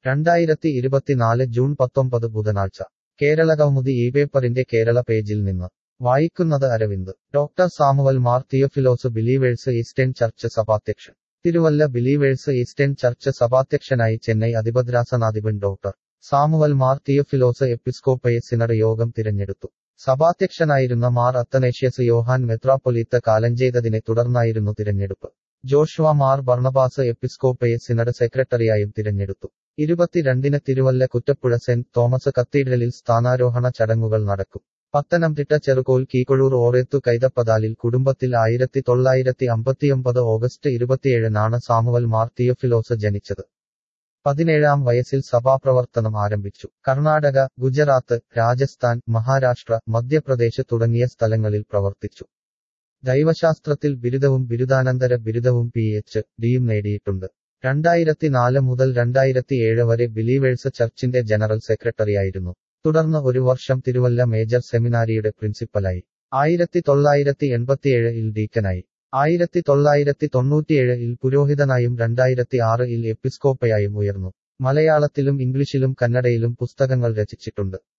രണ്ടായിരത്തി ഇരുപത്തിനാല് ജൂൺ പത്തൊമ്പത് ബുധനാഴ്ച കേരള കൗമുദി ഈ പേപ്പറിന്റെ കേരള പേജിൽ നിന്ന് വായിക്കുന്നത് Aravind doctor Samuel Mar Theophilos believers eastern church സഭാധ്യക്ഷൻ തിരുവല്ല ബിലീവേഴ്സ് ഈസ്റ്റേൺ ചർച്ച് സഭാധ്യക്ഷനായി ചെന്നൈ അതിഭദ്രാസനാധിപൻ ഡോക്ടർ സാമുവൽ മാർ തിയോഫിലോസ് എപ്പിസ്കോപ്പയെ സിനഡ് യോഗം തിരഞ്ഞെടുത്തു സഭാധ്യക്ഷനായിരുന്ന മാർ അത്തനേഷ്യസ് യോഹാൻ മെത്രാപ്പൊലീത്ത കാലം ചെയ്തതിനെ തുടർന്നായിരുന്നു തിരഞ്ഞെടുപ്പ് ജോഷുവ മാർ ബർണബാസ് എപ്പിസ്കോപ്പയെ സിനഡ് സെക്രട്ടറിയായും തിരഞ്ഞെടുത്തു ഇരുപത്തിരണ്ടിന് തിരുവല്ല കുറ്റപ്പുഴ സെന്റ് തോമസ് കത്തീഡ്രലിൽ സ്ഥാനാരോഹണ ചടങ്ങുകൾ നടക്കും പത്തനംതിട്ട ചെറുകോൽ കീക്കൊഴൂർ ഓറേത്തു കൈതപ്പതാലിൽ കുടുംബത്തിൽ ആയിരത്തി തൊള്ളായിരത്തി അമ്പത്തിയൊമ്പത് ഓഗസ്റ്റ് ഇരുപത്തിയേഴിനാണ് സാമുവൽ മാർ തിയോഫിലോസ് ജനിച്ചത് പതിനേഴാം വയസ്സിൽ സഭാപ്രവർത്തനം ആരംഭിച്ചു കർണാടക ഗുജറാത്ത് രാജസ്ഥാൻ മഹാരാഷ്ട്ര മധ്യപ്രദേശ് തുടങ്ങിയ സ്ഥലങ്ങളിൽ പ്രവർത്തിച്ചു ദൈവശാസ്ത്രത്തിൽ ബിരുദവും ബിരുദാനന്തര ബിരുദവും പി എച്ച് ഡിയും നേടിയിട്ടുണ്ട് രണ്ടായിരത്തി നാല് മുതൽ രണ്ടായിരത്തിയേഴ് വരെ ബിലീവേഴ്സ് ചർച്ചിന്റെ ജനറൽ സെക്രട്ടറിയായിരുന്നു തുടർന്ന് ഒരു വർഷം തിരുവല്ല മേജർ സെമിനാരിയുടെ പ്രിൻസിപ്പലായി ആയിരത്തി തൊള്ളായിരത്തി എൺപത്തിയേഴ് ഇൽ ഡീക്കനായി ആയിരത്തി തൊള്ളായിരത്തി തൊണ്ണൂറ്റിയേഴ് ഇൽ പുരോഹിതനായും രണ്ടായിരത്തി ആറ് ഇൽ എപ്പിസ്കോപ്പയായും ഉയർന്നു മലയാളത്തിലും ഇംഗ്ലീഷിലും കന്നഡയിലും പുസ്തകങ്ങൾ രചിച്ചിട്ടുണ്ട്